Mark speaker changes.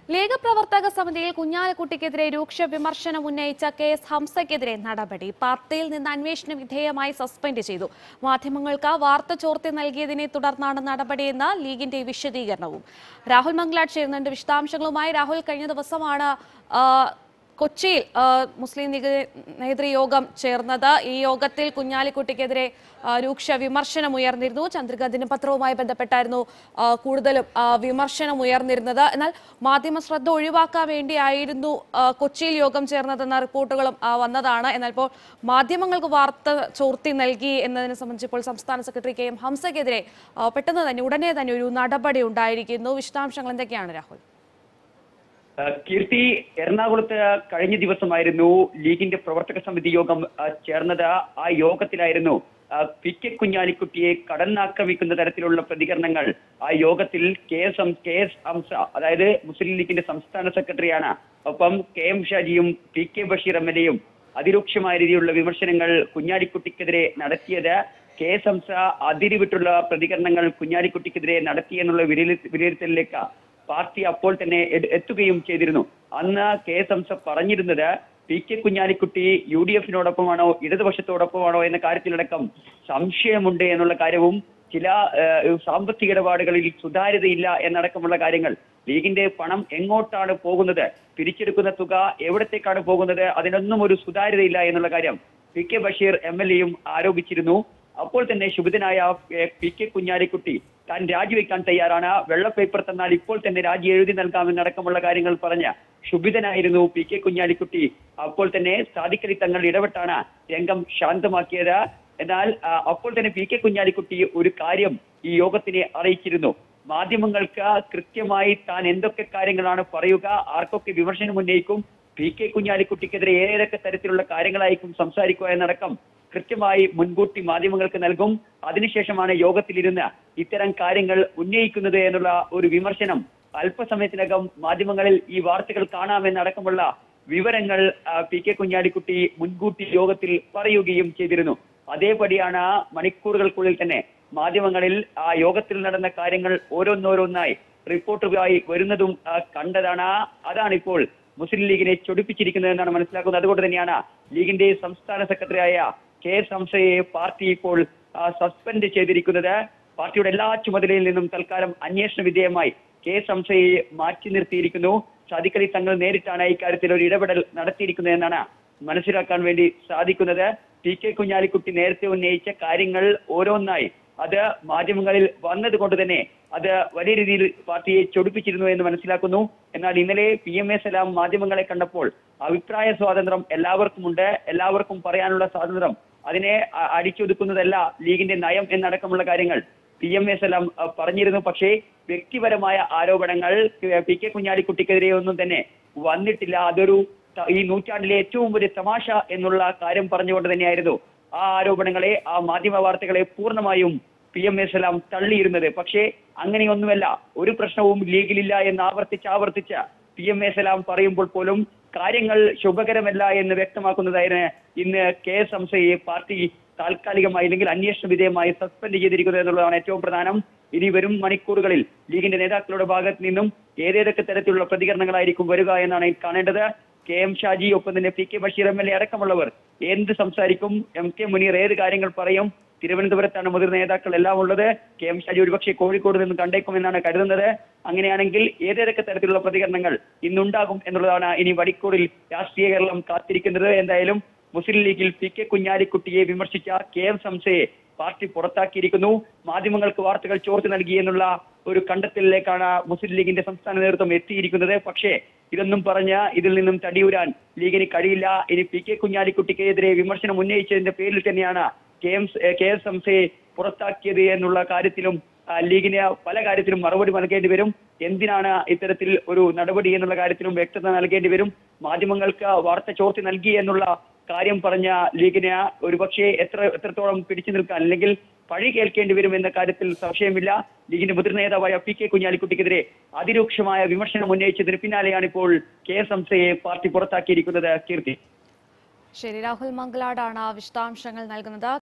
Speaker 1: league പ്രവർത്തക സമിതിയിൽ കുഞ്ഞാലിക്കുട്ടിക്കെതിരെ രൂക്ഷ വിമർശനം ഉന്നയിച്ച കെ എസ് ഹംസയ്ക്കെതിരെ നടപടി പാർട്ടിയിൽ നിന്ന് അന്വേഷണ വിധേയമായി സസ്പെൻഡ് ചെയ്തു മാധ്യമങ്ങൾക്ക് വാർത്ത ചോർത്തി നൽകിയതിനെ തുടർന്നാണ് നടപടിയെന്ന് ലീഗിന്റെ വിശദീകരണവും രാഹുൽ മംഗ്ലാട് ചേരുന്നുണ്ട് വിശദാംശങ്ങളുമായി രാഹുൽ കഴിഞ്ഞ ദിവസമാണ് ആ, കൊച്ചിയിൽ ആ, മുസ്ലിം ലീഗ് നേതൃയോഗം ചേർന്നത് ഈ യോഗത്തിൽ കുഞ്ഞാലിക്കുട്ടിക്കെതിരെ ആ, രൂക്ഷ വിമർശനം ഉയർന്നിരുന്നു ചന്ദ്രിക ദിനപത്രവുമായി ബന്ധപ്പെട്ടായിരുന്നു ആ, കൂടുതലും ആ, വിമർശനം ഉയർന്നിരുന്നത് എന്നാൽ മാധ്യമ ശ്രദ്ധ ഒഴിവാക്കാൻ വേണ്ടിയായിരുന്നു ആ, കൊച്ചിയിൽ യോഗം ചേർന്നതെന്ന റിപ്പോർട്ടുകളും ആ, വന്നതാണ് എന്നാൽ ഇപ്പോൾ മാധ്യമങ്ങൾക്ക് വാർത്ത ചോർത്തി നൽകി എന്നതിനെ സംബന്ധിച്ച് ഇപ്പോൾ സംസ്ഥാന സെക്രട്ടറി കെ എം ഹംസയ്ക്കെതിരെ ആ, പെട്ടെന്ന് തന്നെ ഉടനെ തന്നെ ഒരു നടപടി ഉണ്ടായിരിക്കുന്നു വിശദാംശങ്ങൾ എന്തൊക്കെയാണ് രാഹുൽ
Speaker 2: ആ, കീർത്തി എറണാകുളത്ത് കഴിഞ്ഞ ദിവസമായിരുന്നു ലീഗിന്റെ പ്രവർത്തക സമിതി യോഗം ആ, ചേർന്നത് ആ യോഗത്തിലായിരുന്നു ആ, പി കെ കുഞ്ഞാലിക്കുട്ടിയെ കടന്നാക്രമിക്കുന്ന തരത്തിലുള്ള പ്രതികരണങ്ങൾ ആ യോഗത്തിൽ കെ എസ് ഹം- കെ എസ് ഹംസ അതായത് മുസ്ലിം ലീഗിന്റെ സംസ്ഥാന സെക്രട്ടറിയാണ് ഒപ്പം കെ എം ഷാജിയും പി കെ ബഷീർ എം എൽ എയും അതിരൂക്ഷമായ രീതിയിലുള്ള വിമർശനങ്ങൾ കുഞ്ഞാലിക്കുട്ടിക്കെതിരെ നടത്തിയത് കെ എസ് ഹംസ അതിരുവിട്ടുള്ള പ്രതികരണങ്ങൾ കുഞ്ഞാലിക്കുട്ടിക്കെതിരെ നടത്തിയെന്നുള്ള വിലയിരുത്ത- വിലയിരുത്തലിലേക്ക് പാർട്ടി അപ്പോൾ തന്നെ എ- എത്തുകയും ചെയ്തിരുന്നു അന്ന് കെ എസ് ഹംസ പറഞ്ഞിരുന്നത് പി കെ കുഞ്ഞാലിക്കുട്ടി യു ഡി എഫിനോടൊപ്പമാണോ ഇടതുപക്ഷത്തോടൊപ്പമാണോ എന്ന കാര്യത്തിലടക്കം സംശയമുണ്ട് എന്നുള്ള കാര്യവും ചില ഏഹ്, സാമ്പത്തിക ഇടപാടുകളിൽ സുതാര്യതയില്ല എന്നടക്കമുള്ള കാര്യങ്ങൾ ലീഗിന്റെ പണം എങ്ങോട്ടാണ് പോകുന്നത് പിരിച്ചെടുക്കുന്ന തുക എവിടത്തേക്കാണ് പോകുന്നത് അതിനൊന്നും ഒരു സുതാര്യതയില്ല എന്നുള്ള കാര്യം പി കെ ബഷീർ എം എൽ എയും ആരോപിച്ചിരുന്നു അപ്പോൾ തന്നെ ശുഭിതനായ ഏഹ്, പി കെ കുഞ്ഞാലിക്കുട്ടി താൻ രാജിവെക്കാൻ തയ്യാറാണ് വെള്ള പേപ്പർ തന്നാൽ ഇപ്പോൾ തന്നെ രാജി എഴുതി നൽകാമെന്നടക്കമുള്ള കാര്യങ്ങൾ പറഞ്ഞ ശുഭിതനായിരുന്നു പി കെ കുഞ്ഞാലിക്കുട്ടി അപ്പോൾ തന്നെ സാദിഖലി തങ്ങൾ ഇടപെട്ടാണ് രംഗം ശാന്തമാക്കിയത് എന്നാൽ ആ, അപ്പോൾ തന്നെ പി കെ കുഞ്ഞാലിക്കുട്ടി ഒരു കാര്യം ഈ യോഗത്തിനെ അറിയിച്ചിരുന്നു മാധ്യമങ്ങൾക്ക് കൃത്യമായി താൻ എന്തൊക്കെ കാര്യങ്ങളാണ് പറയുക ആർക്കൊക്കെ വിമർശനം ഉന്നയിക്കും പി കെ കുഞ്ഞാലിക്കുട്ടിക്കെതിരെ ഏതൊക്കെ തരത്തിലുള്ള കാര്യങ്ങളായിരിക്കും സംസാരിക്കുക എന്നടക്കം കൃത്യമായി മുൻകൂട്ടി മാധ്യമങ്ങൾക്ക് നൽകും അതിനുശേഷമാണ് യോഗത്തിലിരുന്ന് ഇത്തരം കാര്യങ്ങൾ ഉന്നയിക്കുന്നത് എന്നുള്ള ഒരു വിമർശനം അല്പസമയത്തിനകം മാധ്യമങ്ങളിൽ ഈ വാർത്തകൾ കാണാമെന്നടക്കമുള്ള വിവരങ്ങൾ ആ, പി കെ കുഞ്ഞാലിക്കുട്ടി മുൻകൂട്ടി യോഗത്തിൽ പറയുകയും ചെയ്തിരുന്നു അതേപടിയാണ് മണിക്കൂറുകൾക്കുള്ളിൽ തന്നെ മാധ്യമങ്ങളിൽ ആ യോഗത്തിൽ നടന്ന കാര്യങ്ങൾ ഓരോന്നോരോന്നായി റിപ്പോർട്ടുകളായി വരുന്നതും ആ, കണ്ടതാണ് അതാണിപ്പോൾ മുസ്ലിം ലീഗിനെ ചൊടിപ്പിച്ചിരിക്കുന്നത് എന്നാണ് മനസ്സിലാക്കുന്നത് അതുകൊണ്ട് തന്നെയാണ് ലീഗിന്റെ സംസ്ഥാന സെക്രട്ടറിയായ കെ എസ് ഹംസയെ പാർട്ടി ഇപ്പോൾ ആ, സസ്പെൻഡ് ചെയ്തിരിക്കുന്നത് പാർട്ടിയുടെ എല്ലാ ചുമതലയിൽ നിന്നും തൽക്കാലം അന്വേഷണ വിധേയമായി കെ എസ് ഹംസയെ മാറ്റി നിർത്തിയിരിക്കുന്നു സാദിഖലി തങ്ങൾ നേരിട്ടാണ് ഇക്കാര്യത്തിൽ ഒരു ഇടപെടൽ നടത്തിയിരിക്കുന്നത് എന്നാണ് മനസ്സിലാക്കാൻ വേണ്ടി സാധിക്കുന്നത് പി കെ കുഞ്ഞാലിക്കുട്ടി നേരത്തെ ഉന്നയിച്ച കാര്യങ്ങൾ ഓരോന്നായി അത് മാധ്യമങ്ങളിൽ വന്നത് കൊണ്ട് തന്നെ അത് വലിയ രീതിയിൽ പാർട്ടിയെ ചൊടിപ്പിച്ചിരുന്നു എന്ന് മനസ്സിലാക്കുന്നു എന്നാൽ ഇന്നലെ പി എം എ സലാം മാധ്യമങ്ങളെ കണ്ടപ്പോൾ അഭിപ്രായ സ്വാതന്ത്ര്യം എല്ലാവർക്കുമുണ്ട് എല്ലാവർക്കും പറയാനുള്ള സ്വാതന്ത്ര്യം അതിനെ അ- അടിച്ചൊതുക്കുന്നതല്ല ലീഗിന്റെ നയം എന്നടക്കമുള്ള കാര്യങ്ങൾ പി എം എ സലാം അ, പറഞ്ഞിരുന്നു പക്ഷേ വ്യക്തിപരമായ ആരോപണങ്ങൾ ഏ, പി കെ കുഞ്ഞാലിക്കുട്ടിക്കെതിരെ ഒന്നും തന്നെ വന്നിട്ടില്ല അതൊരു ത- ഈ നൂറ്റാണ്ടിലെ ഏറ്റവും വലിയ തമാശ എന്നുള്ള കാര്യം പറഞ്ഞുകൊണ്ട് തന്നെയായിരുന്നു ആ ആരോപണങ്ങളെ ആ മാധ്യമ വാർത്തകളെ പൂർണ്ണമായും പി എം എ സലാം തള്ളിയിരുന്നത് പക്ഷേ അങ്ങനെയൊന്നുമല്ല ഒരു പ്രശ്നവും ലീഗിലില്ല എന്ന് ആവർത്തിച്ച് ആവർത്തിച്ച് പി എം എ സലാം പറയുമ്പോൾ പോലും കാര്യങ്ങൾ ശുഭകരമല്ല എന്ന് വ്യക്തമാക്കുന്നതായിരുന്നു ഇന്ന് കെ എസ് ഹംസയെ പാർട്ടി താൽക്കാലികമായി അല്ലെങ്കിൽ അന്വേഷണ വിധേയമായി സസ്പെൻഡ് ചെയ്തിരിക്കുന്നത് എന്നുള്ളതാണ് ഏറ്റവും പ്രധാനം ഇനി വരും മണിക്കൂറുകളിൽ ലീഗിന്റെ നേതാക്കളുടെ ഭാഗത്ത് നിന്നും ഏതേതൊക്കെ തരത്തിലുള്ള പ്രതികരണങ്ങളായിരിക്കും വരിക എന്നാണ് കാണേണ്ടത് കെ എം ഷാജി ഒപ്പം തന്നെ P K Basheer M L A അടക്കമുള്ളവർ എന്ത് സംസാരിക്കും എം കെ മുനീർ ഏത് കാര്യങ്ങൾ പറയും തിരുവനന്തപുരത്താണ് മുതിർന്ന നേതാക്കൾ എല്ലാം ഉള്ളത് കെ എം ഷാജി ഒരുപക്ഷെ കോഴിക്കോട് നിന്ന് കണ്ടേക്കുമെന്നാണ് കരുതുന്നത് അങ്ങനെയാണെങ്കിൽ ഏതേതൊക്കെ തരത്തിലുള്ള പ്രതികരണങ്ങൾ ഇന്നുണ്ടാകും എന്നുള്ളതാണ് ഇനി വടിക്കോടിൽ രാഷ്ട്രീയ കേരളം കാത്തിരിക്കുന്നത് എന്തായാലും മുസ്ലിം ലീഗിൽ പി കെ കുഞ്ഞാലിക്കുട്ടിയെ വിമർശിച്ച കെ എം സംശയെ പാർട്ടി പുറത്താക്കിയിരിക്കുന്നു മാധ്യമങ്ങൾക്ക് വാർത്തകൾ ചോർത്തി നൽകി എന്നുള്ള ഒരു കണ്ടെത്തലിലേക്കാണ് മുസ്ലിം ലീഗിന്റെ സംസ്ഥാന നേതൃത്വം എത്തിയിരിക്കുന്നത് പക്ഷേ ഇതൊന്നും പറഞ്ഞ് ഇതിൽ നിന്നും തടിയൂരാൻ ലീഗിന് കഴിയില്ല ഇനി പി കെ കുഞ്ഞാലിക്കുട്ടിക്കെതിരെ വിമർശനം ഉന്നയിച്ചതിന്റെ പേരിൽ തന്നെയാണ് കെ എം കെ എസ് സംശയെ പുറത്താക്കിയത് എന്നുള്ള കാര്യത്തിലും ആ, ലീഗിന് പല കാര്യത്തിലും മറുപടി നൽകേണ്ടി വരും എന്തിനാണ് ഇത്തരത്തിൽ ഒരു നടപടി എന്നുള്ള കാര്യത്തിലും വ്യക്തത നൽകേണ്ടി വരും മാധ്യമങ്ങൾക്ക് വാർത്ത ചോർത്തി നൽകി എന്നുള്ള കാര്യം പറഞ്ഞ ലീഗിന് ഒരുപക്ഷെ എത്ര എത്രത്തോളം പിടിച്ചു നിൽക്കാൻ അല്ലെങ്കിൽ പഴി കേൾക്കേണ്ടി വരും എന്ന കാര്യത്തിൽ സംശയമില്ല ലീഗിന്റെ മുതിർന്ന നേതാവായ പി കെ കുഞ്ഞാലിക്കുട്ടിക്കെതിരെ അതിരൂക്ഷമായ വിമർശനം ഉന്നയിച്ചതിന് പിന്നാലെയാണ് ഇപ്പോൾ കെ എസ് ഹംസയെ പാർട്ടി പുറത്താക്കിയിരിക്കുന്നത് കീർത്തി
Speaker 1: ശരി രാഹുൽ മംഗലാടാണ് വിശദാംശങ്ങൾ നൽകുന്നത്